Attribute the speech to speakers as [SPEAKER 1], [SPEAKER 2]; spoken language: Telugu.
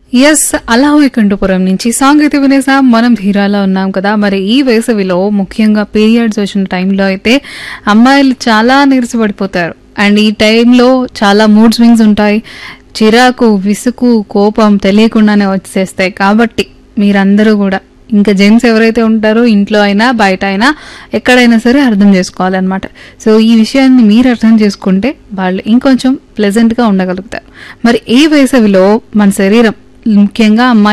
[SPEAKER 1] ఎస్ అలా వైకుంఠపురం నుంచి సాంగ్ అయితే వినేసాం మనం ధీరాలో ఉన్నాం కదా మరి ఈ వేసవిలో ముఖ్యంగా పీరియడ్స్ వచ్చిన టైంలో అయితే అమ్మాయిలు చాలా నీరసపడిపోతారు అండ్ ఈ టైంలో చాలా మూడ్ స్వింగ్స్ ఉంటాయి చిరాకు విసుగు కోపం తెలియకుండానే వచ్చేస్తాయి కాబట్టి మీరందరూ కూడా ఇంకా జెంట్స్ ఎవరైతే ఉంటారో ఇంట్లో అయినా బయట అయినా ఎక్కడైనా సరే అర్థం చేసుకోవాలన్నమాట సో ఈ విషయాన్ని మీరు అర్థం చేసుకుంటే వాళ్ళు ఇంకొంచెం ప్లెజెంట్గా ఉండగలుగుతారు మరి ఈ వేసవిలో మన శరీరం ముఖ్యంగా అమ్మాయి